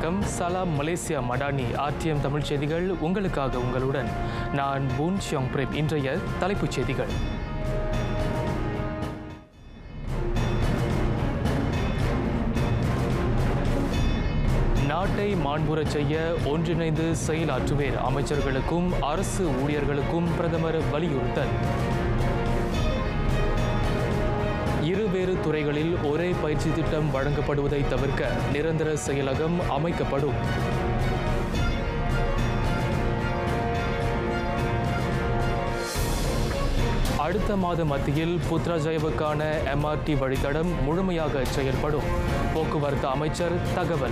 வணக்கம் சலாம் Malaysia Madani RTM Tamil செய்திகள் உங்களுக்காக உங்களுடன் நான் பூன் ஷியோங் பிரேம் இன்றைய தலைப்புச் செய்திகள் நாட்டை மாண்புறச் செய்ய ஒன்றிணைந்து செயலாற்றுவேர் அமைச்சர்களுக்கும் அரசு ஊழியர்களுக்கும் பிரதமர் வலியுறுத்தல் இருவேறு துறைகளில் ஒரே பயிற்சி திட்டம் வழங்கப்படுவதை தவிர்க்க நிரந்தர செயலகம் அமைக்கப்படும் அடுத்த மாத மத்தியில் புத்ராஜயவுக்கான எம்ஆர்டி வழித்தடம் முழுமையாக செயல்படும் போக்குவரத்து அமைச்சர் தகவல்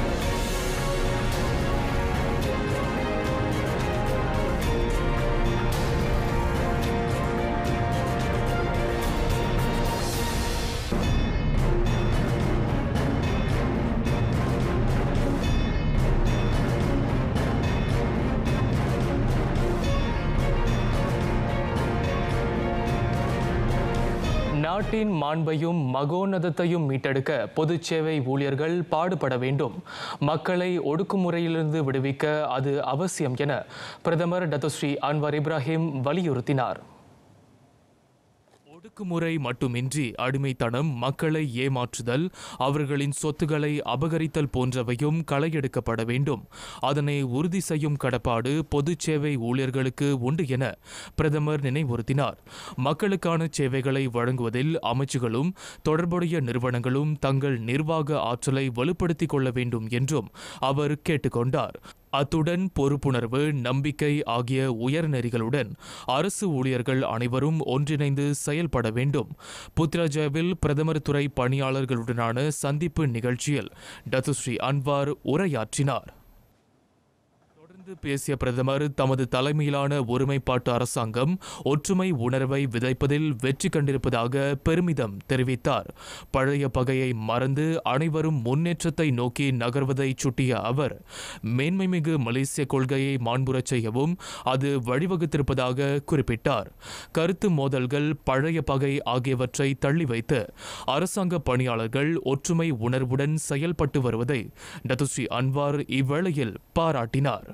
நாட்டின் மாண்பையும் மகோன்னதத்தையும் மீட்டெடுக்க பொதுச் சேவை ஊழியர்கள் பாடுபட வேண்டும் மக்களை ஒடுக்குமுறையிலிருந்து விடுவிக்க அது அவசியம் என பிரதமர் டத்துஸ்ரீ அன்வர் இப்ராஹிம் வலியுறுத்தினார் ஒடுக்குமுறை மட்டுமின்றி அடிமைத்தனம் மக்களை ஏமாற்றுதல் அவர்களின் சொத்துக்களை அபகரித்தல் போன்றவையும் களையெடுக்கப்பட வேண்டும் அதனை உறுதி செய்யும் கடப்பாடு பொதுச் சேவை ஊழியர்களுக்கு உண்டு என பிரதமர் நினைவுறுத்தினார் மக்களுக்கான சேவைகளை வழங்குவதில் அமைச்சுகளும் தொடர்புடைய நிறுவனங்களும் தங்கள் நிர்வாக ஆற்றலை வலுப்படுத்திக் கொள்ள வேண்டும் என்றும் அவர் கேட்டுக்கொண்டார் அத்துடன் பொறுப்புணர்வு நம்பிக்கை ஆகிய உயர்நெறிகளுடன் அரசு ஊழியர்கள் அனைவரும் ஒன்றிணைந்து செயல்பட வேண்டும் புத்ராஜாவில் பிரதமர் துறை பணியாளர்களுடனான சந்திப்பு நிகழ்ச்சியில் டத்துஸ்ரீ அன்வார் உரையாற்றினார் தொடர்ந்து பேசிய பிரதமர் தமது தலைமையிலான ஒருமைப்பாட்டு அரசாங்கம் ஒற்றுமை உணர்வை விதைப்பதில் வெற்றி கண்டிருப்பதாக பெருமிதம் தெரிவித்தார் பழைய பகையை மறந்து அனைவரும் முன்னேற்றத்தை நோக்கி நகர்வதை சுட்டிய அவர் மேன்மைமிகு மலேசிய கொள்கையை மாண்புறச் செய்யவும் அது வழிவகுத்திருப்பதாக குறிப்பிட்டார் கருத்து மோதல்கள் பழைய பகை ஆகியவற்றை தள்ளி வைத்து அரசாங்க பணியாளர்கள் ஒற்றுமை உணர்வுடன் செயல்பட்டு வருவதை டத்துஸ்ரீ அன்வார் இவ்வேளையில் பாராட்டினார்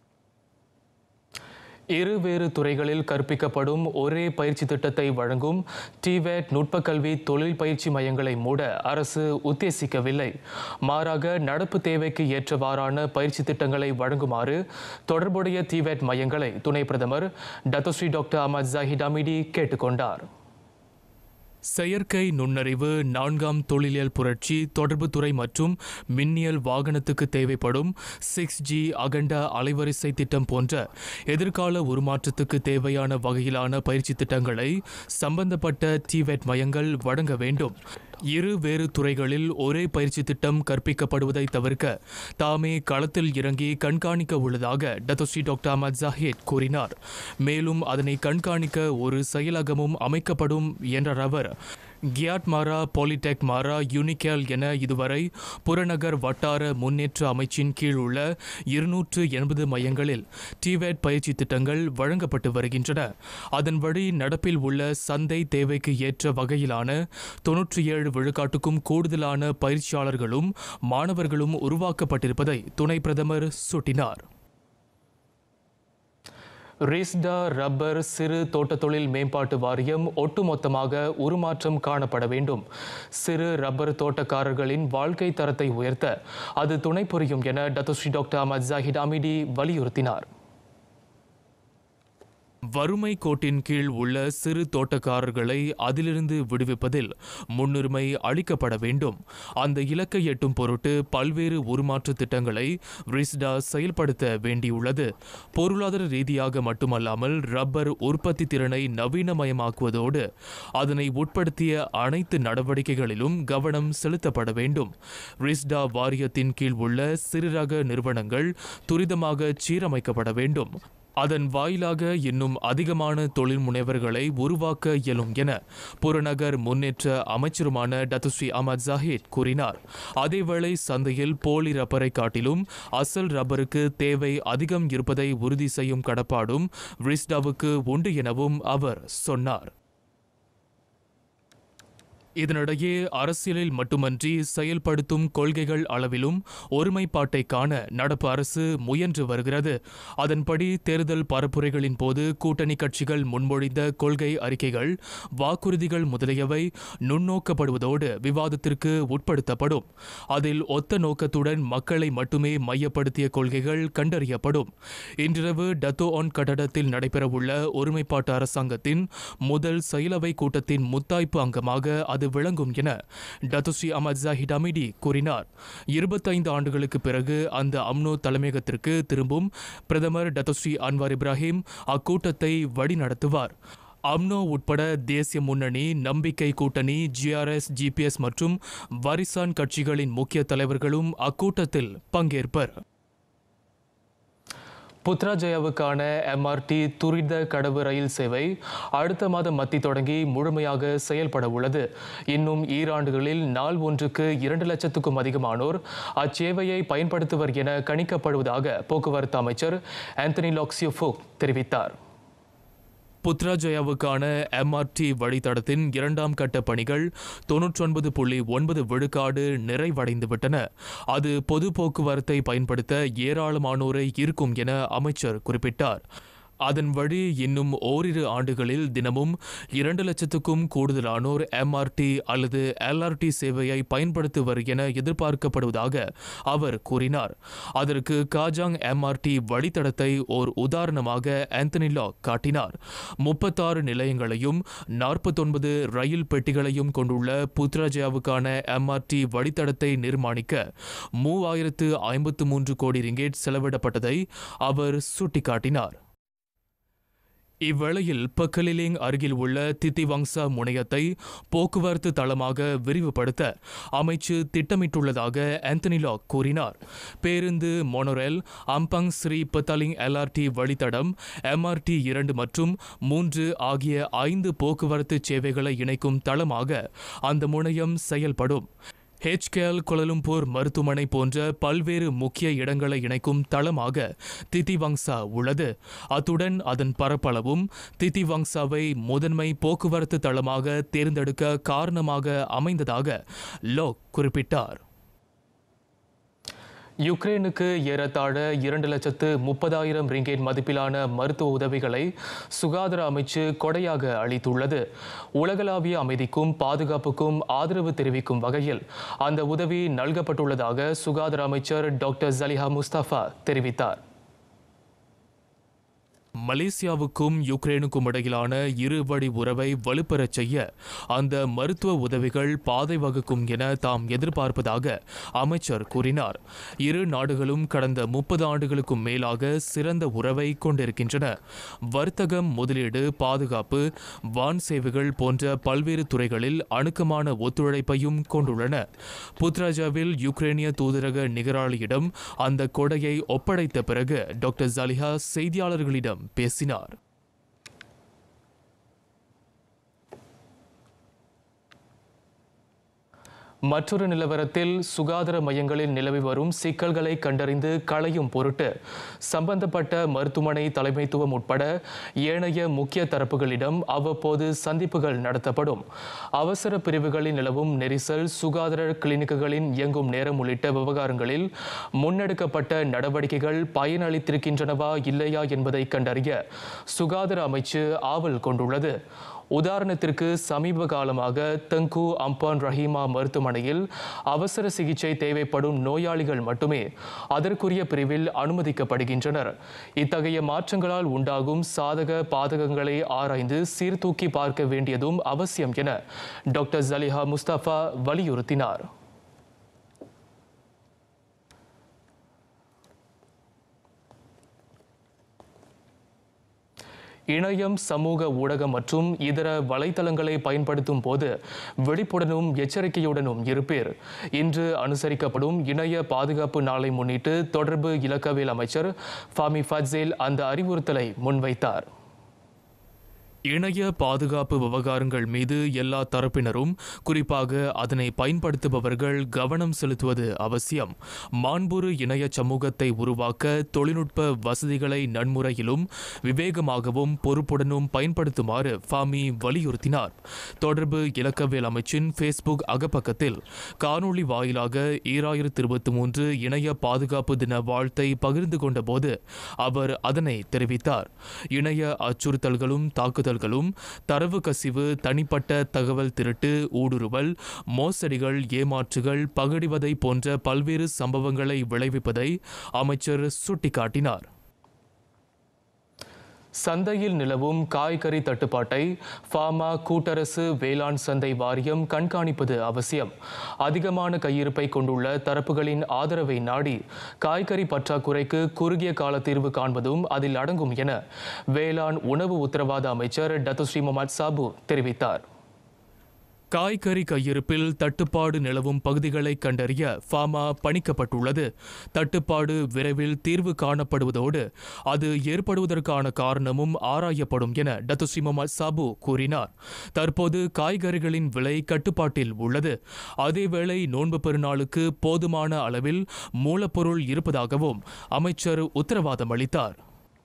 இருவேறு துறைகளில் கற்பிக்கப்படும் ஒரே பயிற்சி திட்டத்தை வழங்கும் டிவேட் நுட்பக்கல்வி தொழில் பயிற்சி மையங்களை மூட அரசு உத்தேசிக்கவில்லை மாறாக நடப்பு தேவைக்கு ஏற்றவாறான பயிற்சி திட்டங்களை வழங்குமாறு தொடர்புடைய டிவேட் மையங்களை துணை பிரதமர் Datuk Seri doctor Ahmad Zahid Hamidi கேட்டுக்கொண்டார் செயற்கை நுண்ணறிவு நான்காம் தொழிலியல் புரட்சி தொடர்புத்துறை மற்றும் மின்னியல் வாகனத்துக்கு தேவைப்படும் சிக்ஸ் ஜி அகண்ட அலைவரிசை திட்டம் போன்ற எதிர்கால உருமாற்றத்துக்கு தேவையான வகையிலான பயிற்சி திட்டங்களை சம்பந்தப்பட்ட டிவெட் மையங்கள் வழங்க வேண்டும் இரு வேறு துறைகளில் ஒரே பயிற்சி திட்டம் கற்பிக்கப்படுவதை தவிர்க்க தாமே களத்தில் இறங்கி கண்காணிக்க உள்ளதாக டத்தோஸ்ரீ டாக்டர் அஹமத் ஜாஹித் கூறினார் மேலும் அதனை கண்காணிக்க ஒரு செயலகமும் அமைக்கப்படும் என்றார் அவர் கியாட் மாரா பாலிடெக் மாரா யூனிகேல் என இதுவரை புறநகர் வட்டார முன்னேற்ற அமைச்சின் கீழ் உள்ள இருநூற்று எண்பது மையங்களில் டிவேட் பயிற்சி திட்டங்கள் வழங்கப்பட்டு வருகின்றன அதன் வழி நடப்பில் உள்ள சந்தை தேவைக்கு ஏற்ற வகையிலான தொன்னூற்றி ஏழு விழுக்காட்டுக்கும் கூடுதலான பயிற்சியாளர்களும் மாணவர்களும் உருவாக்கப்பட்டிருப்பதை துணை பிரதமர் சுட்டினார் ரிஸ்டா ரப்பர் சிறு தோட்ட தொழில் மேம்பாட்டு வாரியம் ஒட்டுமொத்தமாக உருமாற்றம் காணப்பட வேண்டும் சிறு ரப்பர் தோட்டக்காரர்களின் வாழ்க்கை தரத்தை உயர்த்த அது துணை புரியும் என Datuk Seri doctor Ahmad Zahid Hamidi வலியுறுத்தினார் வறுமை கோட்டின் கீழ் உள்ள சிறு தோட்டக்காரர்களை அதிலிருந்து விடுவிப்பதில் முன்னுரிமை அளிக்கப்பட வேண்டும் அந்த இலக்கை எட்டும் பொருட்டு பல்வேறு உருமாற்று திட்டங்களை ரிஸ்டா செயல்படுத்த வேண்டியுள்ளது பொருளாதார ரீதியாக மட்டுமல்லாமல் ரப்பர் உற்பத்தி திறனை நவீனமயமாக்குவதோடு அதனை உட்படுத்திய அனைத்து நடவடிக்கைகளிலும் கவனம் செலுத்தப்பட வேண்டும் ரிஸ்டா வாரியத்தின் கீழ் உள்ள சிறு ரக நிறுவனங்கள் துரிதமாக சீரமைக்கப்பட வேண்டும் அதன் வாயிலாக இன்னும் அதிகமான தொழில் முனைவர்களை உருவாக்க இயலும் என புறநகர் முன்னேற்ற அமைச்சருமான டத்துஸ்ரீ அஹமத் ஜாஹித் கூறினார் அதேவேளை சந்தையில் போலி ரப்பரை காட்டிலும் அசல் ரப்பருக்கு தேவை அதிகம் இருப்பதை உறுதி செய்யும் கடப்பாடும் ரிஸ்டாவுக்கு உண்டு எனவும் அவர் சொன்னார் இதனிடையே அரசியலில் மட்டுமன்றி செயல்படுத்தும் கொள்கைகள் அளவிலும் ஒருமைப்பாட்டை காண நடப்பு அரசு முயன்று வருகிறது அதன்படி தேர்தல் பரப்புரைகளின் போது கூட்டணி கட்சிகள் முன்மொழிந்த கொள்கை அறிக்கைகள் வாக்குறுதிகள் முதலியவை நுண்ணோக்கப்படுவதோடு விவாதத்திற்கு உட்படுத்தப்படும் அதில் ஒத்த நோக்கத்துடன் மக்களை மட்டுமே மையப்படுத்திய கொள்கைகள் கண்டறியப்படும் இன்றிரவு டத்தோ ஆன் கட்டடத்தில் நடைபெறவுள்ள ஒருமைப்பாட்டு அரசாங்கத்தின் முதல் செயலவை கூட்டத்தின் முத்தாய்ப்பு அங்கமாக அது விளங்கும் என டத்துஸ்ரீ அமத் ஜாஹிட் அமிடி கூறினார் இருபத்தைந்து ஆண்டுகளுக்கு பிறகு அந்த அம்னோ தலைமையகத்திற்கு திரும்பும் பிரதமர் டத்துஸ்ரீ அன்வார் இப்ராஹிம் அக்கூட்டத்தை வழிநடத்துவார் அம்னோ உட்பட தேசிய முன்னணி நம்பிக்கை கூட்டணி ஜிஆர்எஸ் ஜிபிஎஸ் மற்றும் வரிசான் கட்சிகளின் முக்கிய தலைவர்களும் அக்கூட்டத்தில் பங்கேற்பர் புத்ராஜயாவுக்கான எம்ஆர்டி துரித கடவு ரயில் சேவை அடுத்த மாதம் மத்தி தொடங்கி முழுமையாக செயல்பட உள்ளது இன்னும் ஈராண்டுகளில் நாள் ஒன்றுக்கு இரண்டு லட்சத்துக்கும் அதிகமானோர் அச்சேவையை பயன்படுத்துவர் என கணிக்கப்படுவதாக போக்குவரத்து அமைச்சர் ஆந்தனி லாக்சியோஃபோக் தெரிவித்தார் புத்ராஜயாவுக்கான எம்ஆர்டி வழித்தடத்தின் இரண்டாம் கட்ட பணிகள் தொன்னூற்றொன்பது புள்ளி ஒன்பது விழுக்காடு நிறைவடைந்துவிட்டன அது பொது போக்குவரத்தை பயன்படுத்த ஏராளமானோரை இருக்கும் என அமைச்சர் குறிப்பிட்டார் அதன் வழி இன்னும் ஓரிரு ஆண்டுகளில் தினமும் இரண்டு லட்சத்துக்கும் கூடுதலானோர் எம்ஆர்டி அல்லது எல்ஆர்டி சேவையை பயன்படுத்துவர் என எதிர்பார்க்கப்படுவதாக அவர் கூறினார் அதற்கு காஜாங் எம்ஆர்டி வழித்தடத்தை ஓர் உதாரணமாக ஆந்தனி லாக் காட்டினார் முப்பத்தாறு நிலையங்களையும் நாற்பத்தொன்பது ரயில் பெட்டிகளையும் கொண்டுள்ள புத்ராஜயாவுக்கான எம்ஆர்டி வழித்தடத்தை நிர்மாணிக்க மூவாயிரத்து ஐம்பத்து மூன்று கோடி ரிங்கேட் செலவிடப்பட்டதை அவர் சுட்டிக்காட்டினார் இவ்வேளையில் பக்கலிலிங் அருகில் உள்ள தித்திவங்சா முனையத்தை போக்குவரத்து தளமாக விரிவுபடுத்த அமைச்சு திட்டமிட்டுள்ளதாக ஆந்தனி லாக் கூறினார் பேருந்து monorail Ampang Sri Petaling LRT வழித்தடம் எம்ஆர்டி இரண்டு மற்றும் மூன்று ஆகிய ஐந்து போக்குவரத்து சேவைகளை இணைக்கும் தளமாக அந்த முனையம் செயல்படும் ஹெச்கேஎல் கோலலும்பூர் மருத்துவமனை போன்ற பல்வேறு முக்கிய இடங்களை இணைக்கும் தளமாக தித்திவங்சா உள்ளது அத்துடன் அதன் பரப்பளவும் தித்திவங்சாவை முதன்மை போக்குவரத்து தளமாக தேர்ந்தெடுக்க காரணமாக அமைந்ததாக லோக் குறிப்பிட்டார் யுக்ரைனுக்கு ஏறத்தாழ இரண்டு லட்சத்து முப்பதாயிரம் ரிங்கேட் மதிப்பிலான மருத்துவ உதவிகளை சுகாதார அமைச்சு கொடையாக அளித்துள்ளது உலகளாவிய அமைதிக்கும் பாதுகாப்புக்கும் ஆதரவு தெரிவிக்கும் வகையில் அந்த உதவி நல்கப்பட்டுள்ளதாக சுகாதார அமைச்சர் டாக்டர் ஜலிஹா முஸ்தபா தெரிவித்தார் மலேசியாவுக்கும் யுக்ரைனுக்கும் இடையிலான இருவழி உறவை வலுப்பெறச் செய்ய அந்த மருத்துவ உதவிகள் பாதை வகுக்கும் என தாம் எதிர்பார்ப்பதாக அமைச்சர் கூறினார் இரு நாடுகளும் கடந்த முப்பது ஆண்டுகளுக்கும் மேலாக சிறந்த உறவை கொண்டிருக்கின்றன வர்த்தகம் முதலீடு பாதுகாப்பு வான் சேவைகள் போன்ற பல்வேறு துறைகளில் அணுக்கமான ஒத்துழைப்பையும் கொண்டுள்ளன புத்ராஜாவில் யுக்ரைனிய தூதரக நிகராளியிடம் அந்த கொடையை ஒப்படைத்த பிறகு டாக்டர் ஜலிஹா செய்தியாளர்களிடம் பேசினார் மற்றொரு நிலவரத்தில் சுகாதார மையங்களில் நிலவி வரும் சிக்கல்களை கண்டறிந்து களையும் பொருட்டு சம்பந்தப்பட்ட மருத்துவமனை தலைமைத்துவம் உட்பட ஏனைய முக்கிய தரப்புகளிடம் அவ்வப்போது சந்திப்புகள் நடத்தப்படும் அவசர பிரிவுகளில் நிலவும் நெரிசல் சுகாதார கிளினிக்குகளின் இயங்கும் நேரம் உள்ளிட்ட விவகாரங்களில் முன்னெடுக்கப்பட்ட நடவடிக்கைகள் பயனளித்திருக்கின்றனவா இல்லையா என்பதை கண்டறிய சுகாதார அமைச்சு ஆவல் கொண்டுள்ளது உதாரணத்திற்கு சமீப காலமாக தங்கு அம்பான் ரஹீமா மருத்துவமனையில் அவசர சிகிச்சை தேவைப்படும் நோயாளிகள் மட்டுமே அதற்குரிய பிரிவில் அனுமதிக்கப்படுகின்றனர் இத்தகைய மாற்றங்களால் உண்டாகும் சாதக பாதகங்களை ஆராய்ந்து சீர்தூக்கி பார்க்க வேண்டியதும் அவசியம் என டாக்டர் ஜலிஹா முஸ்தபா வலியுறுத்தினார் இணையம் சமூக ஊடகம் மற்றும் இதர வலைத்தளங்களை பயன்படுத்தும் போது விழிப்புடனும் எச்சரிக்கையுடனும் இருப்பேர் இன்று அனுசரிக்கப்படும் இணைய பாதுகாப்பு நாளை முன்னிட்டு தொடர்பு இலக்கவியல் அமைச்சர் ஃபாமி ஃபட்சேல் அந்த அறிவுறுத்தலை முன்வைத்தார் இணைய பாதுகாப்பு விவகாரங்கள் மீது எல்லா தரப்பினரும் குறிப்பாக அதனை பயன்படுத்துபவர்கள் கவனம் செலுத்துவது அவசியம் மாண்புறு இணைய சமூகத்தை உருவாக்க தொழில்நுட்ப வசதிகளை நன்முறையிலும் விவேகமாகவும் பொறுப்புடனும் பயன்படுத்துமாறு ஃபாமி வலியுறுத்தினார் தொடர்பு இலக்கவியல் அமைச்சின் ஃபேஸ்புக் அகப்பக்கத்தில் காணொளி வாயிலாக ஈராயிரத்தி இருபத்தி மூன்று இணைய பாதுகாப்பு தின வாழ்த்தை பகிர்ந்து கொண்டபோது அவர் அதனை தெரிவித்தார் இணைய அச்சுறுத்தல்களும் தாக்குதல்களும் தரவு கசிவு தனிப்பட்ட தகவல் திருட்டு ஊடுருவல் மோசடிகள் ஏமாற்றுகள் பகடிவதை போன்ற பல்வேறு சம்பவங்களை விளைவிப்பதை அமைச்சர் சுட்டிக்காட்டினார் சந்தையில் நிலவும் காய்கறி தட்டுப்பாட்டை ஃபார்மா கூட்டரசு வேளாண் சந்தை வாரியம் கண்காணிப்பது அவசியம் அதிகமான கையிருப்பை கொண்டுள்ள தரப்புகளின் ஆதரவை நாடி காய்கறி பற்றாக்குறைக்கு குறுகிய கால தீர்வு காண்பதும் அதில் அடங்கும் என வேளாண் உணவு உத்தரவாத அமைச்சர் டத்துஸ்ரீ முகமது சாபு தெரிவித்தார் காய்கறி கையிருப்பில் தட்டுப்பாடு நிலவும் பகுதிகளை கண்டறிய ஃபாமா பணிக்கப்பட்டுள்ளது தட்டுப்பாடு விரைவில் தீர்வு காணப்படுவதோடு அது ஏற்படுவதற்கான காரணமும் ஆராயப்படும் என டத்துஸ்ரீ முகமது சாபு கூறினார் தற்போது காய்கறிகளின் விலை கட்டுப்பாட்டில் உள்ளது அதேவேளை நோன்பு பெருநாளுக்கு போதுமான அளவில் மூலப்பொருள் இருப்பதாகவும் அமைச்சர் உத்தரவாதம் அளித்தார்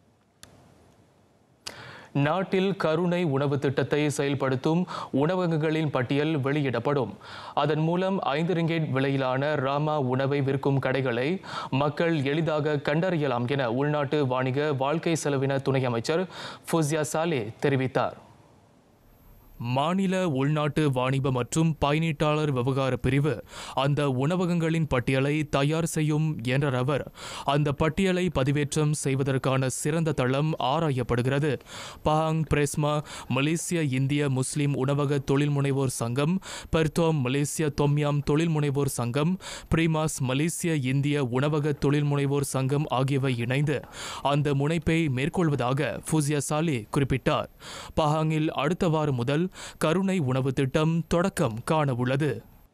நாட்டில் கருணை உணவு திட்டத்தை செயல்படுத்தும் உணவகங்களின் பட்டியல் வெளியிடப்படும் அதன் மூலம் ஐந்து ரிங்கேட் விலையிலான ராமா உணவை விற்கும் கடைகளை மக்கள் எளிதாக கண்டறியலாம் என உள்நாட்டு வாணிக வாழ்க்கை செலவின துணை அமைச்சர் ஃபுசியா சாலே தெரிவித்தார் மாநில உள்நாட்டு வாணிப மற்றும் பயனீட்டாளர் விவகார பிரிவு அந்த உணவகங்களின் பட்டியலை தயார் செய்யும் என்றார் அவர் அந்த பட்டியலை பதிவேற்றம் செய்வதற்கான சிறந்த தளம் ஆராயப்படுகிறது பஹாங் பிரேஸ்மா மலேசிய இந்திய முஸ்லிம் உணவக தொழில் முனைவோர் சங்கம் பெர்தோம் மலேசிய தொம்யாம் தொழில் முனைவோர் சங்கம் பிரீமாஸ் மலேசிய இந்திய உணவக தொழில் முனைவோர் சங்கம் ஆகியவை இணைந்து அந்த முனைப்பை மேற்கொள்வதாக ஃபூசியா சாலே குறிப்பிட்டார் பஹாங்கில் அடுத்த வாரம் முதல் கருணை உணவு திட்டம் தொடக்கம் காண உள்ளது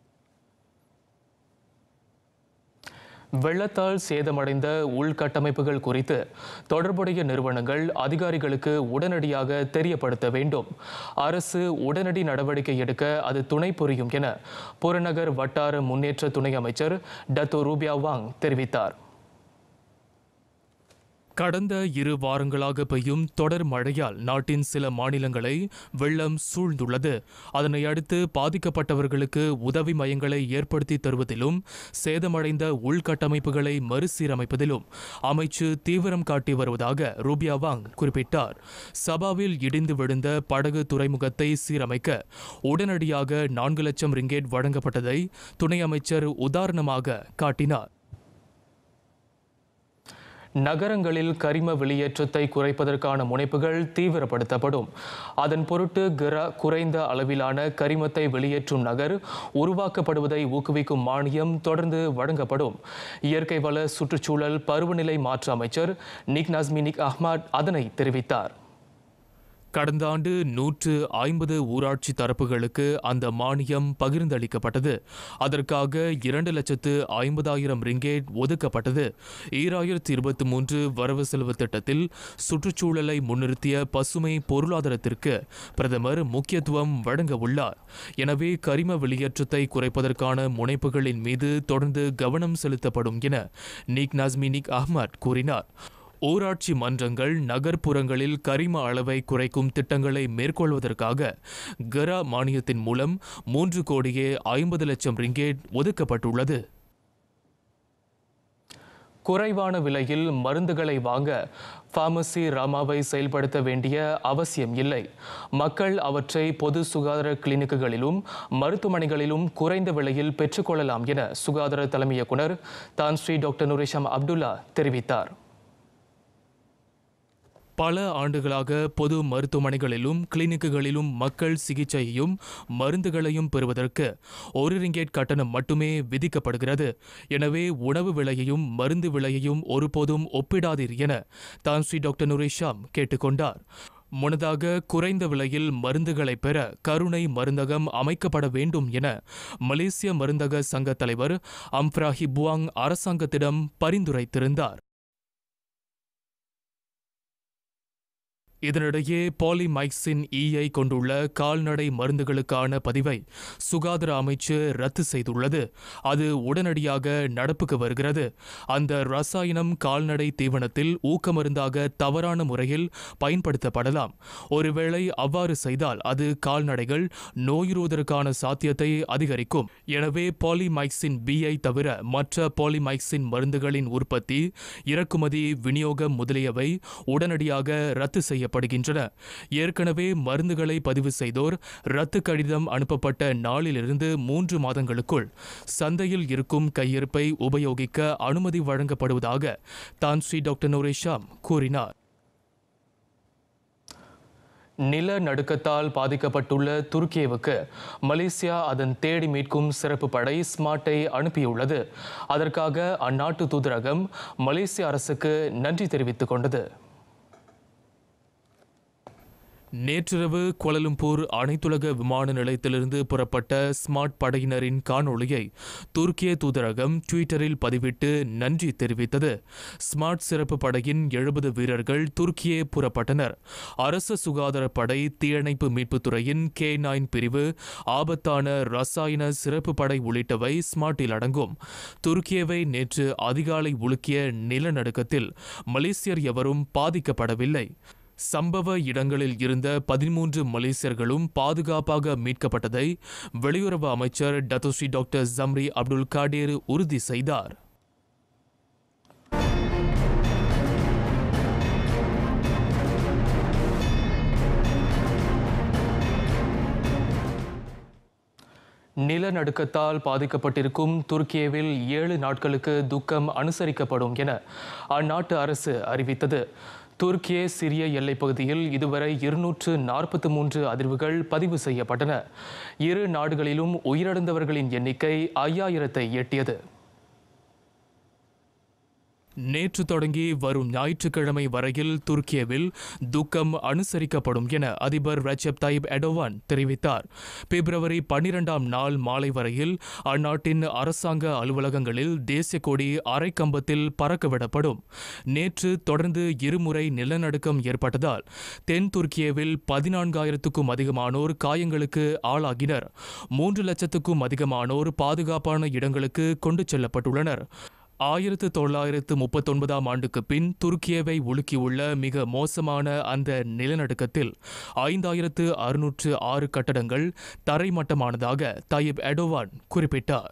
வெள்ளத்தால் சேதமடைந்த உள்கட்டமைப்புகள் குறித்து தொடர்புடைய நிறுவனங்கள் அதிகாரிகளுக்கு உடனடியாக தெரியப்படுத்த வேண்டும் அரசு உடனடி நடவடிக்கை எடுக்க அது துணை புரியும் என புறநகர் வட்டார முன்னேற்ற துணை அமைச்சர் டத்தோ ரூபியா வாங் தெரிவித்தார் கடந்த இரு வாரங்களாக பெய்யும் தொடர் மழையால் நாட்டின் சில மாநிலங்களை வெள்ளம் சூழ்ந்துள்ளது அதனை அடுத்து பாதிக்கப்பட்டவர்களுக்கு உதவி மையங்களை ஏற்படுத்தி தருவதிலும் சேதமடைந்த உள்கட்டமைப்புகளை மறுசீரமைப்பதிலும் அமைச்சு தீவிரம் காட்டி வருவதாக ரூபியா வாங் குறிப்பிட்டார் சபாவில் இடிந்து விழுந்த படகு துறைமுகத்தை சீரமைக்க உடனடியாக நான்கு லட்சம் ரிங்கேட் வழங்கப்பட்டதை துணை அமைச்சர் உதாரணமாக காட்டினார் நகரங்களில் கரிம வெளியேற்றத்தை குறைப்பதற்கான முனைப்புகள் தீவிரப்படுத்தப்படும் அதன் பொருட்டு கிர குறைந்த அளவிலான கரிமத்தை வெளியேற்றும் நகர் உருவாக்கப்படுவதை ஊக்குவிக்கும் மானியம் தொடர்ந்து வழங்கப்படும் இயற்கை வள சுற்றுச்சூழல் பருவநிலை மாற்ற அமைச்சர் நிக் நஸ்மினிக் அஹ்மத் அதனை தெரிவித்தார் கடந்த ஆண்டு நூற்று ஐம்பது ஊராட்சி தரப்புகளுக்கு அந்த மானியம் பகிர்ந்தளிக்கப்பட்டது அதற்காக இரண்டு லட்சத்து ஐம்பதாயிரம் ரிங்கேட் ஒதுக்கப்பட்டது ஈராயிரத்தி இருபத்தி மூன்று வரவு செலவு திட்டத்தில் சுற்றுச்சூழலை முன்னிறுத்திய பசுமை பொருளாதாரத்திற்கு பிரதமர் முக்கியத்துவம் வழங்க உள்ளார் எனவே கரிம வெளியேற்றத்தை குறைப்பதற்கான முனைப்புகளின் மீது தொடர்ந்து கவனம் செலுத்தப்படும் என நிக் நஸ்மினிக் அஹ்மத் கூறினார் ஊராட்சி மன்றங்கள் நகர்ப்புறங்களில் கரிம அளவை குறைக்கும் திட்டங்களை மேற்கொள்வதற்காக கரா மானியத்தின் மூலம் மூன்று கோடியே ஐம்பது லட்சம் ரிங்கேட் ஒதுக்கப்பட்டுள்ளது குறைவான விலையில் மருந்துகளை வாங்க பார்மசி ராமாவை செயல்படுத்த வேண்டிய அவசியம் இல்லை மக்கள் அவற்றை பொது சுகாதார கிளினிக்குகளிலும் மருத்துவமனைகளிலும் குறைந்த விலையில் பெற்றுக்கொள்ளலாம் என சுகாதார தலைமை இயக்குனர் தான் ஸ்ரீ டாக்டர் நுரேஷம் அப்துல்லா தெரிவித்தார் பல ஆண்டுகளாக பொது மருத்துவமனைகளிலும் கிளினிக்குகளிலும் மக்கள் சிகிச்சையையும் மருந்துகளையும் பெறுவதற்கு ஒரு ரிங்கேட் கட்டணம் மட்டுமே விதிக்கப்படுகிறது எனவே உணவு விலையையும் மருந்து விலையையும் ஒருபோதும் ஒப்பிடாதீர் என தான் ஸ்ரீ டாக்டர் நுரேஷாம் கேட்டுக்கொண்டார் முன்னதாக குறைந்த விலையில் மருந்துகளை பெற கருணை மருந்தகம் அமைக்கப்பட வேண்டும் என மலேசிய மருந்தக சங்க தலைவர் அம்ப்ராஹி புவாங் அரசாங்கத்திடம் பரிந்துரைத்திருந்தார் இதனிடையே பாலிமைக்சின் ஈயை கொண்டுள்ள கால்நடை மருந்துகளுக்கான பதிவை சுகாதார அமைச்சு ரத்து செய்துள்ளது அது உடனடியாக நடப்புக்கு வருகிறது அந்த ரசாயனம் கால்நடை தீவனத்தில் ஊக்கமருந்தாக தவறான முறையில் பயன்படுத்தப்படலாம் ஒருவேளை அவ்வாறு செய்தால் அது கால்நடைகள் நோயுறுவதற்கான சாத்தியத்தை அதிகரிக்கும் எனவே பாலிமைக்சின் பியை தவிர மற்ற பாலிமைக்சின் மருந்துகளின் உற்பத்தி இறக்குமதி விநியோகம் முதலியவை உடனடியாக ரத்து செய்யப்படுகின்றன ஏற்கனவே மருந்துகளை பதிவு செய்தோர் ரத்து கடிதம் அனுப்பப்பட்ட நாளிலிருந்து மூன்று மாதங்களுக்குள் சந்தையில் இருக்கும் கையிருப்பை உபயோகிக்க அனுமதி வழங்கப்படுவதாக தான் ஸ்ரீ டாக்டர் நூரேஷாம் கூறினார் நிலநடுக்கத்தால் பாதிக்கப்பட்டுள்ள துருக்கியவுக்கு மலேசியா அதன் தேடி மீட்கும் சிறப்பு படை ஸ்மார்ட்டை அனுப்பியுள்ளது அதற்காக அந்நாட்டு தூதரகம் மலேசிய அரசுக்கு நன்றி தெரிவித்துக் கொண்டது நேற்றிரவு கோலலும்பூர் அனைத்துலக விமான நிலையத்திலிருந்து புறப்பட்ட ஸ்மார்ட் படையினரின் காணொளியை துருக்கிய தூதரகம் ட்விட்டரில் பதிவிட்டு நன்றி தெரிவித்தது ஸ்மார்ட் சிறப்பு படையின் எழுபது வீரர்கள் துருக்கியே புறப்பட்டனர் அரசு சுகாதார படை தீயணைப்பு மீட்புத் துறையின் கே நைன் பிரிவு ஆபத்தான ரசாயன சிறப்பு படை உள்ளிட்டவை ஸ்மார்ட்டில் அடங்கும் துருக்கியவை நேற்று அதிகாலை உலுக்கிய நிலநடுக்கத்தில் மலேசியர் எவரும் பாதிக்கப்படவில்லை சம்பவ இடங்களில் இருந்த பதிமூன்று மலேசியர்களும் பாதுகாப்பாக மீட்கப்பட்டதை வெளியுறவு அமைச்சர் Datuk Seri doctor Zambry Abdul Kadir உறுதி செய்தார் நிலநடுக்கத்தால் பாதிக்கப்பட்டிருக்கும் துருக்கியவில் ஏழு நாட்களுக்கு துக்கம் அனுசரிக்கப்படும் என அந்நாட்டு அரசு அறிவித்தது துருக்கிய சிரிய எல்லைப் பகுதியில் இதுவரை இருநூற்று நாற்பத்தி மூன்று அதிர்வுகள் பதிவு செய்யப்பட்டன இரு நாடுகளிலும் உயிரிழந்தவர்களின் எண்ணிக்கை ஐயாயிரத்தை எட்டியது நேற்று தொடங்கி வரும் ஞாயிற்றுக்கிழமை வரையில் துருக்கியவில் துக்கம் அனுசரிக்கப்படும் என அதிபர் ரஜப் தாயிப் எடோவான் தெரிவித்தார் பிப்ரவரி பன்னிரெண்டாம் நாள் மாலை வரையில் அந்நாட்டின் அரசாங்க அலுவலகங்களில் தேசிய கொடி அரைக்கம்பத்தில் பறக்கவிடப்படும் நேற்று தொடர்ந்து இருமுறை நிலநடுக்கம் ஏற்பட்டதால் தென் துருக்கியவில் பதினான்காயிரத்துக்கும் அதிகமானோர் காயங்களுக்கு ஆளாகினர் மூன்று லட்சத்துக்கும் அதிகமானோர் பாதுகாப்பான இடங்களுக்கு கொண்டு செல்லப்பட்டுள்ளனர் ஆயிரத்து தொள்ளாயிரத்து முப்பத்தொன்பதாம் ஆண்டுக்கு பின் துருக்கியவை உலுக்கியுள்ள மிக மோசமான அந்த நிலநடுக்கத்தில் ஐந்தாயிரத்து அறுநூற்று ஆறு கட்டடங்கள் தரைமட்டமானதாக தாயிப் எடோவான் குறிப்பிட்டார்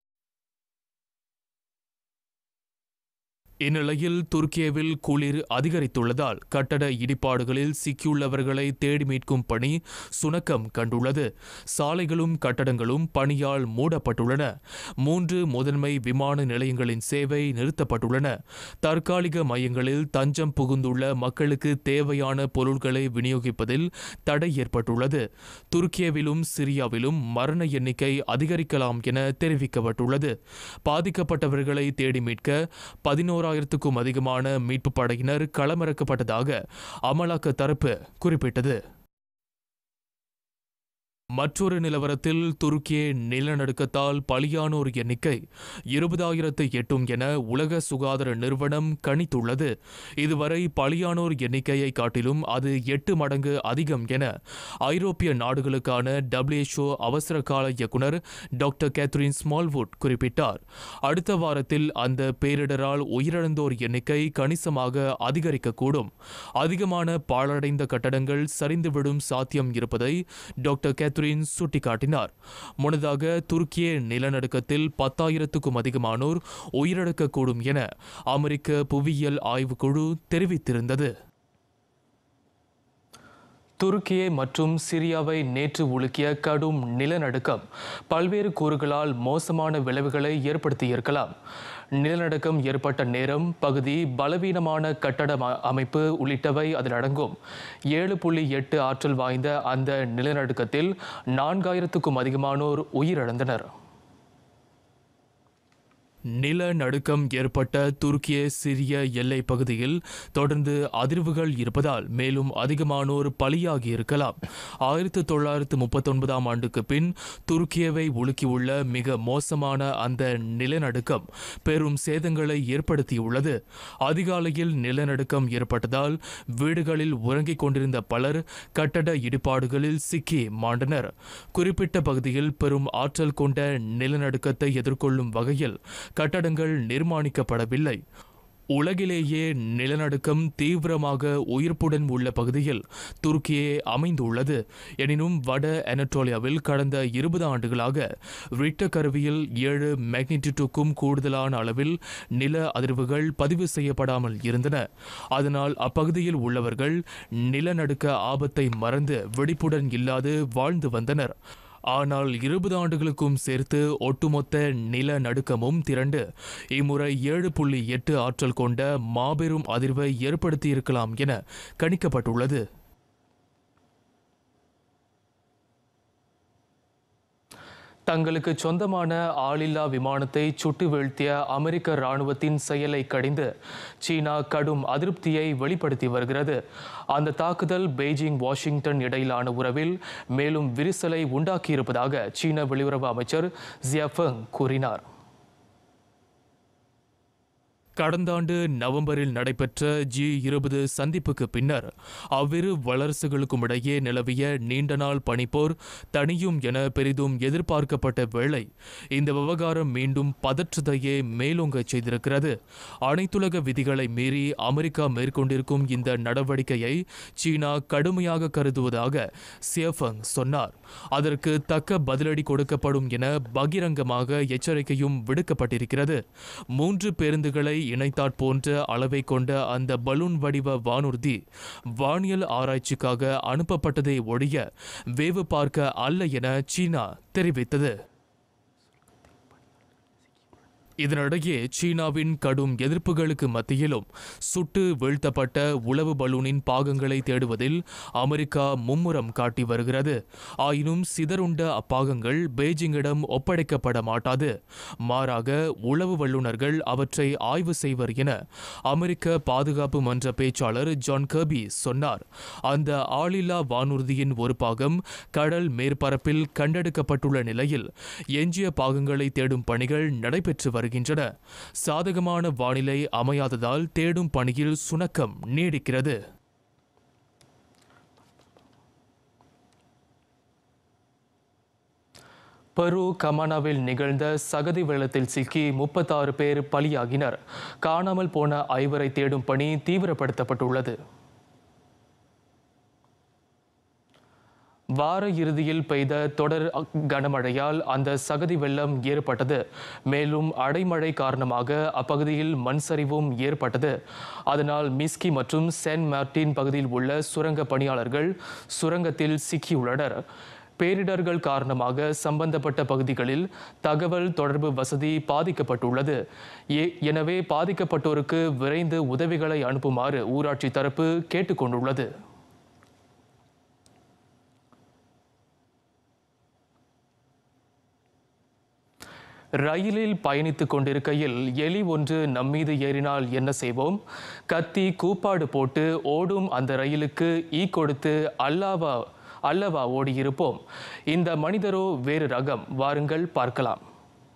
இந்நிலையில் துருக்கியவில் குளிர் அதிகரித்துள்ளதால் கட்டட இடிபாடுகளில் சிக்கியுள்ளவர்களை தேடி மீட்கும் பணி சுணக்கம் கண்டுள்ளது சாலைகளும் கட்டடங்களும் பணியால் மூடப்பட்டுள்ளன மூன்று முதன்மை விமான நிலையங்களின் சேவை நிறுத்தப்பட்டுள்ளன தற்காலிக மையங்களில் தஞ்சம் புகுந்துள்ள மக்களுக்கு தேவையான பொருட்களை விநியோகிப்பதில் தடை ஏற்பட்டுள்ளது துருக்கியவிலும் சிரியாவிலும் மரண எண்ணிக்கை அதிகரிக்கலாம் என தெரிவிக்கப்பட்டுள்ளது பாதிக்கப்பட்டவர்களை தேடி மீட்க பதினோராயிரத்துக்கும் அதிகமான மீட்புப் படையினர் களமிறக்கப்பட்டதாக அமலாக்க தரப்பு குறிப்பிட்டது மற்றொரு நிலவரத்தில் துருக்கிய நிலநடுக்கத்தால் பலியானோர் எண்ணிக்கை இருபதாயிரத்தை எட்டும் என உலக சுகாதார நிறுவனம் கணித்துள்ளது இதுவரை பலியானோர் எண்ணிக்கையை காட்டிலும் அது எட்டு மடங்கு அதிகம் என ஐரோப்பிய நாடுகளுக்கான டபிள்யூஎச்ஓ அவசர கால இயக்குனர் டாக்டர் கேத்ரின் ஸ்மால்வுட் குறிப்பிட்டார் அடுத்த வாரத்தில் அந்த பேரிடரால் உயிரிழந்தோர் எண்ணிக்கை கணிசமாக அதிகரிக்கக்கூடும் அதிகமான பாழடைந்த கட்டடங்கள் சரிந்துவிடும் சாத்தியம் இருப்பதை டாக்டர் கேத்ரின் சுட்டிக்காட்டினார் முன்னதாக துருக்கிய நிலநடுக்கத்தில் பத்தாயிரத்துக்கும் அதிகமானோர் உயிரிழக்கக்கூடும் என அமெரிக்க புவியியல் ஆய்வுக்குழு தெரிவித்திருந்தது துருக்கியை மற்றும் சிரியாவை நேற்று உலுக்கிய கடும் நிலநடுக்கம் பல்வேறு கூறுகளால் மோசமான விளைவுகளை ஏற்படுத்தியிருக்கலாம் நிலநடுக்கம் ஏற்பட்ட நேரம் பகுதி பலவீனமான கட்டட ம- அமைப்பு உள்ளிட்டவை அதில் அடங்கும் ஏழு புள்ளி எட்டு ஆற்றல் வாய்ந்த அந்த நிலநடுக்கத்தில் நான்காயிரத்துக்கும் அதிகமானோர் உயிரிழந்தனர் நிலநடுக்கம் ஏற்பட்ட துருக்கிய சிரிய எல்லை பகுதியில் தொடர்ந்து அதிர்வுகள் இருப்பதால் மேலும் அதிகமானோர் பலியாகி இருக்கலாம் ஆயிரத்து தொள்ளாயிரத்து முப்பத்தொன்பதாம் ஆண்டுக்கு பின் துருக்கியவை உலுக்கியுள்ள மிக மோசமான அந்த நிலநடுக்கம் பெரும் சேதங்களை ஏற்படுத்தியுள்ளது அதிகாலையில் நிலநடுக்கம் ஏற்பட்டதால் வீடுகளில் உறங்கிக் கொண்டிருந்த பலர் கட்டட இடிபாடுகளில் சிக்கி மாண்டனர் குறிப்பிட்ட பகுதியில் பெரும் ஆற்றல் கொண்ட நிலநடுக்கத்தை எதிர்கொள்ளும் வகையில் கட்டடங்கள் நிர்மாணிக்கப்படவில்லை உலகிலேயே நிலநடுக்கம் தீவிரமாக உயிர்ப்புடன் உள்ள பகுதியில் துருக்கியே அமைந்துள்ளது எனினும் வட அனட்டோலியாவில் கடந்த இருபது ஆண்டுகளாக ரிட்ட கருவியில் ஏழு மேக்னிடியூடுக்கும் கூடுதலான அளவில் நில அதிர்வுகள் பதிவு செய்யப்படாமல் இருந்தன அதனால் அப்பகுதியில் உள்ளவர்கள் நிலநடுக்க ஆபத்தை மறந்து வெடிப்புடன் இல்லாது வாழ்ந்து வந்தனர் ஆனால் இருபது ஆண்டுகளுக்கும் சேர்த்து ஒட்டுமொத்த நிலநடுக்கமும் திரண்டு இம்முறை ஏழு புள்ளி எட்டு ஆற்றல் கொண்ட மாபெரும் அதிர்வை ஏற்படுத்தியிருக்கலாம் என கணிக்கப்பட்டுள்ளது தங்களுக்கு சொந்தமான ஆளில்லா விமானத்தை சுட்டு வீழ்த்திய அமெரிக்க ராணுவத்தின் செயலை கடிந்து சீனா கடும் அதிருப்தியை வெளிப்படுத்தி வருகிறது அந்த தாக்குதல் பெய்ஜிங் வாஷிங்டன் இடையிலான உறவில் மேலும் விரிசலை உண்டாக்கியிருப்பதாக சீன வெளியுறவு அமைச்சர் ஜியஃபெங் கூறினார் கடந்த ஆண்டு நவம்பரில் நடைபெற்ற ஜி இருபது சந்திப்புக்கு பின்னர் அவ்விரு வல்லரசுகளுக்கும் இடையே நிலவிய நீண்ட நாள் பனிப்போர் தனியும் என பெரிதும் எதிர்பார்க்கப்பட்ட வேளை இந்த விவகாரம் மீண்டும் பதற்றத்தையே மேலோங்கச் செய்திருக்கிறது அனைத்துலக விதிகளை மீறி அமெரிக்கா மேற்கொண்டிருக்கும் இந்த நடவடிக்கையை சீனா கடுமையாக கருதுவதாக சியஃபங் சொன்னார் அதற்கு தக்க பதிலடி கொடுக்கப்படும் என பகிரங்கமாக எச்சரிக்கையும் விடுக்கப்பட்டிருக்கிறது மூன்று பேருந்துகளை இணைத்தாற் போன்ற அளவை கொண்ட அந்த பலூன் வடிவ வானூர்தி வானியல் ஆராய்ச்சிக்காக அனுப்பப்பட்டதை ஒழிய வேவு பார்க்க அல்ல என சீனா தெரிவித்தது இதனிடையே சீனாவின் கடும் எதிர்ப்புகளுக்கு மத்தியிலும் சுட்டு வீழ்த்தப்பட்ட உளவு பலூனின் பாகங்களை தேடுவதில் அமெரிக்கா மும்முரம் காட்டி வருகிறது ஆயினும் சிதறுண்ட அப்பாகங்கள் பெய்ஜிங்கிடம் ஒப்படைக்கப்பட மாட்டாது மாறாக உளவு வல்லுநர்கள் அவற்றை ஆய்வு செய்வர் என அமெரிக்க பாதுகாப்பு மன்ற பேச்சாளர் ஜான் கர்பி சொன்னார் அந்த ஆளில்லா வானூர்தியின் ஒரு பாகம் கடல் மேற்பரப்பில் கண்டெடுக்கப்பட்டுள்ள நிலையில் எஞ்சிய பாகங்களை தேடும் பணிகள் நடைபெற்று வருகின்றன சாதகமான வானிலை அமையாததால் தேடும் பணியில் சுணக்கம் நீடிக்கிறது பெரு கமானாவில் நிகழ்ந்த சகதி வெள்ளத்தில் சிக்கி முப்பத்தாறு பேர் பலியாகினர் காணாமல் போன ஐவரை தேடும் பணி தீவிரப்படுத்தப்பட்டுள்ளது வார இறுதியில் பெய்த தொடர் கனமழையால் அந்த சகதி வெள்ளம் ஏற்பட்டது மேலும் அடைமழை காரணமாக அப்பகுதியில் மண் சரிவும் ஏற்பட்டது அதனால் மிஸ்கி மற்றும் சென்ட் மார்டின் பகுதியில் உள்ள சுரங்க பணியாளர்கள் சுரங்கத்தில் சிக்கியுள்ளனர் பேரிடர்கள் காரணமாக சம்பந்தப்பட்ட பகுதிகளில் தகவல் தொடர்பு வசதி பாதிக்கப்பட்டுள்ளது ஏ- எனவே பாதிக்கப்பட்டோருக்கு விரைந்து உதவிகளை அனுப்புமாறு ஊராட்சி தரப்பு கேட்டுக்கொண்டுள்ளது ரயிலில் பயணித்துக் கொண்டிருக்கையில் எலி ஒன்று நம்மீது ஏறினால் என்ன செய்வோம் கத்தி கூப்பாடு போட்டு ஓடும் அந்த ரயிலுக்கு ஈ கொடுத்து அல்லாவா அல்லவா ஓடியிருப்போம் இந்த மனிதரோ வேறு ரகம் வாருங்கள் பார்க்கலாம்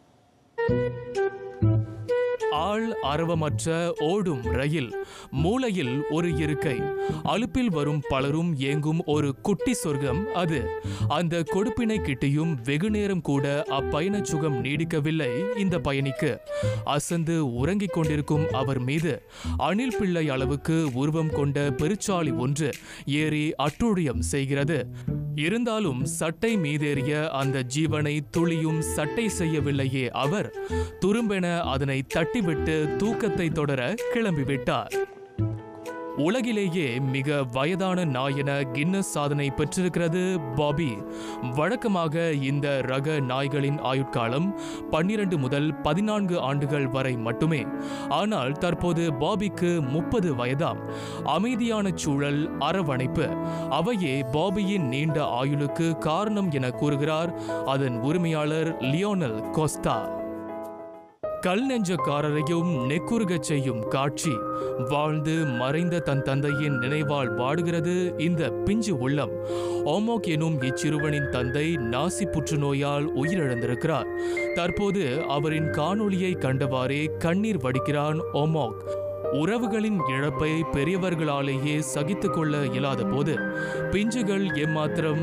ஆள் அரவமற்ற ஓடும் ரயில் மூலையில் ஒரு இருக்கை அலுப்பில் வரும் பலரும் ஏங்கும் ஒரு குட்டி சொர்க்கம் அது அந்த கொடுப்பினை கிட்டியும் வெகு நேரம் கூட அப்பயணச் சுகம் நீடிக்கவில்லை இந்த பயணிக்கு அசந்து உறங்கிக் கொண்டிருக்கும் அவர் மீது அணில் பிள்ளை அளவுக்கு உருவம் கொண்ட பெருச்சாளி ஒன்று ஏறி அட்டூழியம் செய்கிறது இருந்தாலும் சட்டை மீதேறிய அந்த ஜீவனை துளியும் சட்டை செய்யவில்லையே அவர் துரும்பென அதனை தட்டிவிட்டு தூக்கத்தை தொடர கிளம்பிவிட்டார் உலகிலேயே மிக வயதான நாய் என கின்னஸ் சாதனை பெற்றிருக்கிறது பாபி வழக்கமாக இந்த ரக நாய்களின் ஆயுட்காலம் பன்னிரண்டு முதல் பதினான்கு ஆண்டுகள் வரை மட்டுமே ஆனால் தற்போது பாபிக்கு முப்பது வயதாம் அமைதியான சூழல் அரவணைப்பு அவையே பாபியின் நீண்ட ஆயுளுக்கு காரணம் என கூறுகிறார் அதன் உரிமையாளர் லியோனல் கோஸ்தா கல் நெஞ்சக்காரரையும் நெக்குருகச் செய்யும் காட்சி வாழ்ந்து மறைந்த தன் தந்தையின் நினைவால் வாடுகிறது இந்த பிஞ்சு உள்ளம் ஓமோக் எனும் இச்சிறுவனின் தந்தை நாசி புற்றுநோயால் உயிரிழந்திருக்கிறார் தற்போது அவரின் காணொளியை கண்டவாறே கண்ணீர் வடிக்கிறான் ஓமோக் உறவுகளின் இழப்பை பெரியவர்களாலேயே சகித்துக் கொள்ள இயலாத போது பிஞ்சுகள் எம்மாத்திரம்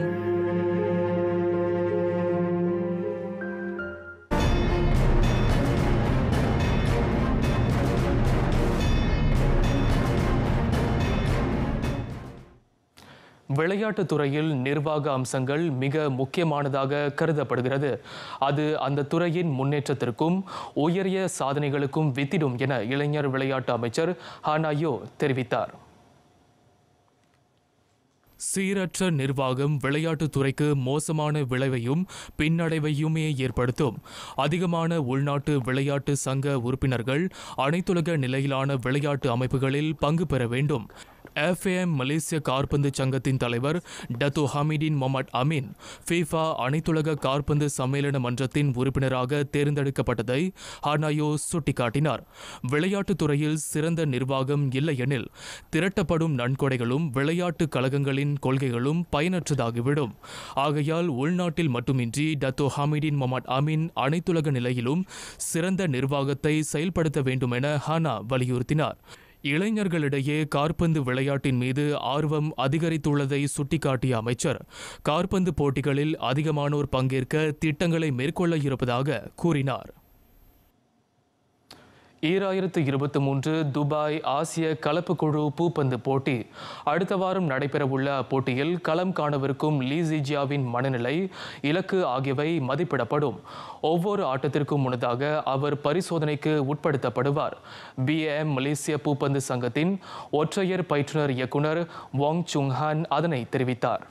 விளையாட்டுத் துறையில் நிர்வாக அம்சங்கள் மிக முக்கியமானதாக கருதப்படுகிறது அது அந்த துறையின் முன்னேற்றத்திற்கும் உயரிய சாதனைகளுக்கும் வித்திடும் என இளைஞர் விளையாட்டு அமைச்சர் ஹானாயோ தெரிவித்தார் சீரற்ற நிர்வாகம் விளையாட்டுத் துறைக்கு மோசமான விளைவையும் பின்னடைவையுமே ஏற்படுத்தும் அதிகமான உள்நாட்டு விளையாட்டு சங்க உறுப்பினர்கள் அனைத்துலக நிலையிலான விளையாட்டு அமைப்புகளில் பங்கு பெற வேண்டும் எஃப்ஏஎம் மலேசிய காற்பந்து சங்கத்தின் தலைவர் Datuk Hamidin Mohamad Amin FIFA அனைத்துலக காற்பந்து சம்மேளன மன்றத்தின் உறுப்பினராக தேர்ந்தெடுக்கப்பட்டதை ஹானாயோ சுட்டிக்காட்டினார் விளையாட்டுத் துறையில் சிறந்த நிர்வாகம் இல்லையெனில் திரட்டப்படும் நன்கொடைகளும் விளையாட்டு கழகங்களின் கொள்கைகளும் பயனற்றதாகிவிடும் ஆகையால் உள்நாட்டில் மட்டுமின்றி டத்தோ ஹமீடின் மொமட் அமீன் அனைத்துலக நிலையிலும் சிறந்த நிர்வாகத்தை செயல்படுத்த வேண்டும் என ஹானா வலியுறுத்தினார் இளைஞர்களிடையே காற்பந்து விளையாட்டின் மீது ஆர்வம் அதிகரித்துள்ளதை சுட்டிக்காட்டிய அமைச்சர் காற்பந்து போட்டிகளில் அதிகமானோர் பங்கேற்க திட்டங்களை மேற்கொள்ள இருப்பதாக கூறினார் ஈராயிரத்து இருபத்தி மூன்று துபாய் ஆசிய கலப்பு குழு பூப்பந்து போட்டி அடுத்த வாரம் நடைபெறவுள்ள அப்போட்டியில் களம் காணவிருக்கும் லீ ஜிஜியாவின் மனநிலை இலக்கு ஆகியவை மதிப்பிடப்படும் ஒவ்வொரு ஆட்டத்திற்கும் முன்னதாக அவர் பரிசோதனைக்கு உட்படுத்தப்படுவார் பிஏஎம் மலேசிய பூப்பந்து சங்கத்தின் ஒற்றையர் பயிற்றுனர் இயக்குனர் வாங் சுங்ஹான் அதனை தெரிவித்தார்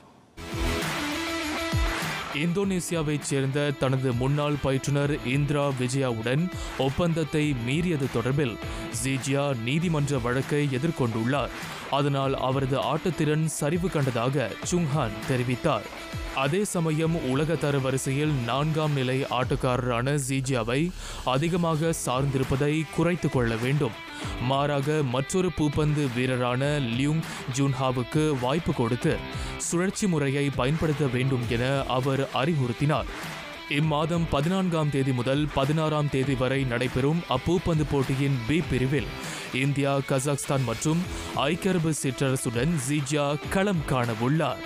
இந்தோனேசியாவைச் சேர்ந்த தனது முன்னாள் பயிற்றுனர் இந்திரா விஜயாவுடன் ஒப்பந்தத்தை மீறியது தொடர்பில் ஜீஜியா நீதிமன்ற வழக்கை எதிர்கொண்டுள்ளார் அதனால் அவரது ஆட்டத்திறன் சரிவு கண்டதாக சுங்ஹான் தெரிவித்தார் அதே சமயம் உலக தர வரிசையில் நான்காம் நிலை ஆட்டக்காரரான ஜீஜியாவை அதிகமாக சார்ந்திருப்பதை குறைத்து கொள்ள வேண்டும் மாறாக மற்றொரு பூப்பந்து வீரரான லியூங் ஜூன்ஹாவுக்கு வாய்ப்பு கொடுத்து சுழற்சி முறையை பயன்படுத்த வேண்டும் என அவர் அறிவுறுத்தினார் இம்மாதம் பதினான்காம் தேதி முதல் பதினாறாம் தேதி வரை நடைபெறும் அப்பூப்பந்து போட்டியின் பி பிரிவில் இந்தியா கசாக்ஸ்தான் மற்றும் ஐக்கிய அரபு சிற்றரசுடன் ஜீஜியா களம் காணவுள்ளார்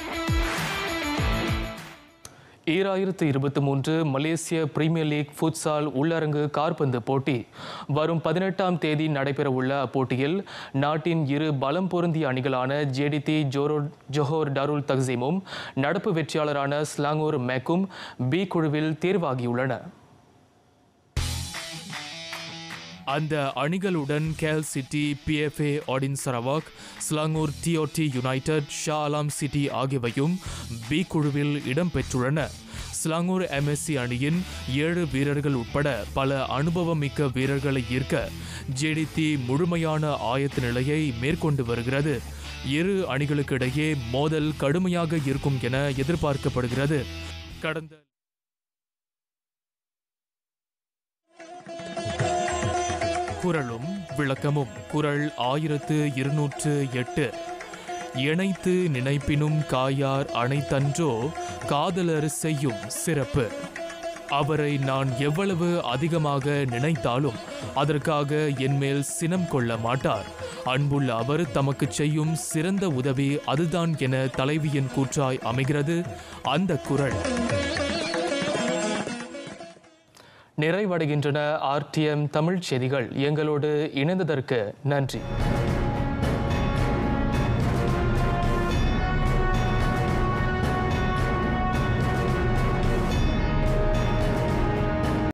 ஈராயிரத்து இருபத்தி மூன்று மலேசிய பிரீமியர் லீக் ஃபுட்சால் உள்ளரங்கு காற்பந்து போட்டி வரும் பதினெட்டாம் தேதி நடைபெறவுள்ள அப்போட்டியில் நாட்டின் இரு பலம் பொருந்திய அணிகளான ஜேடிடி ஜோரோ ஜொஹோர் டருல் தக்சீமும் நடப்பு வெற்றியாளரான ஸ்லாங்கூர் மேக்கும் பி குழுவில் தேர்வாகியுள்ளன அந்த அணிகளுடன் கேல் சிட்டி பிஎஃப்ஏ ஆடின் Sarawak Selangor TOD United Shah Alam City ஆகியவையும் பி குழுவில் இடம்பெற்றுள்ளன ஸ்லாங்கூர் எம்எஸ்சி அணியின் ஏழு வீரர்கள் உட்பட பல அனுபவமிக்க வீரர்களை ஈர்க்க ஜேடிடி முழுமையான ஆயத்த நிலையை மேற்கொண்டு வருகிறது இரு அணிகளுக்கிடையே மோதல் கடுமையாக இருக்கும் என எதிர்பார்க்கப்படுகிறது கடந்த குரலும் விளக்கமும் குரல் ஆயிரத்து இருநூற்று எட்டு இணைத்து நினைப்பினும் காயார் அனைத்தன்றோ காதலர் செய்யும் சிறப்பு அவரை நான் எவ்வளவு அதிகமாக நினைத்தாலும் அதற்காக என்மேல் சினம் கொள்ள மாட்டார் அன்புள்ள அவர் தமக்கு செய்யும் சிறந்த உதவி அதுதான் என தலைவியின் கூற்றாய் அமைகிறது அந்த குரல் நிறைவடைகின்றன ஆர்டிஎம் தமிழ் செய்திகள் எங்களோடு இணைந்ததற்கு நன்றி